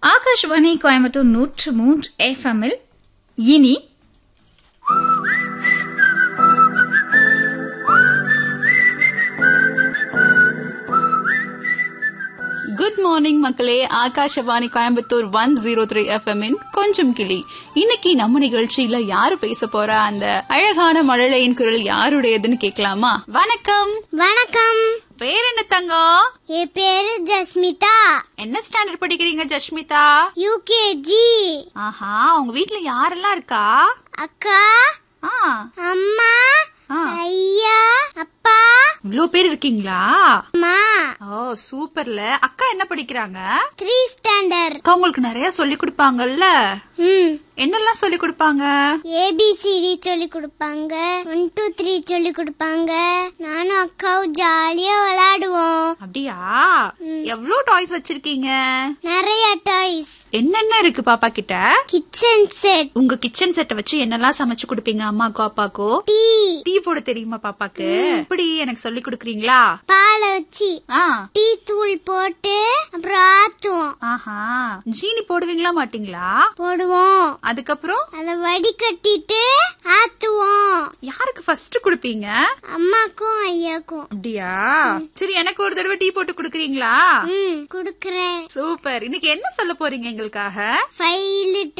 ஆகாஷ்வாணி கோயம்புத்தூர் நூற்று மூன்று எஃப்எம்மில் இனி குட் மார்னிங் மக்களே Akashvani Coimbatore one zero three FM கொஞ்சம் கிளி இன்னைக்கு நம்ம நிகழ்ச்சியில யாரு பேச போறா அந்த அழகான மழலையின் குரல் யாருடையதுன்னு கேட்கலாமா வணக்கம் வணக்கம் பேர் என்ன தங்கம் என் பேரு ஜஸ்மிதா என்ன ஸ்டாண்டர்ட் படிக்கிறீங்க ஜஷ்மிதா யூகேஜி ஆஹா உங்க வீட்ல யாரெல்லாம் இருக்கா அக்கா ஆ அம்மா ஆ. ஐயா அப்பா இவ்ளோ பேர் இருக்கீங்களா அம்மா ஓ சூப்பர்ல அக்கா என்ன படிக்கிறாங்க த்ரீ ஸ்டாண்டர்ட் அக்கா உங்களுக்கு நிறைய சொல்லி கொடுப்பாங்கல்ல ம் என்னெல்லாம் சொல்லி கொடுப்பாங்க ஏபிசிடி சொல்லி கொடுப்பாங்க ஒன் டூ த்ரீ சொல்லி கொடுப்பாங்க நானும் அக்காவும் ஜாலியா விளையாடுவோம் அப்படியா எவ்ளோ டாய்ஸ் வச்சிருக்கீங்க நிறைய டாய்ஸ் என்னென்ன இருக்கு பாப்பா கிட்ட கிச்சன் செட் உங்க கிச்சன் செட்டை வச்சு என்னெல்லாம் சமைச்சு கொடுப்பீங்க அம்மாக்கோ அப்பாக்கோ டீ டீ போட தெரியுமா பாப்பாக்கு இப்படி எனக்கு சொல்லி கொடுக்குறீங்களா பாலை வச்சு ஆ டீ தூள் போட்டு அப்புறம் ஆத்துவோம் ஆஹா ஜீனி போடுவீங்களா மாட்டீங்களா போடுவோம் அதுக்கப்புறம் அதை வடிகட்டிட்டு ஆத்துவோம் யாருக்கு ஃபர்ஸ்ட் கொடுப்பீங்க அம்மாக்கும் ஐயாக்கும் அப்படியா சரி எனக்கு ஒரு தடவை டீ போட்டு கொடுக்குறீங்களா ம் குடுக்கறேன் சூப்பர் இன்னைக்கு என்ன சொல்ல போறீங்க எங்களுக்காக ஃபைவ் லிட்டர்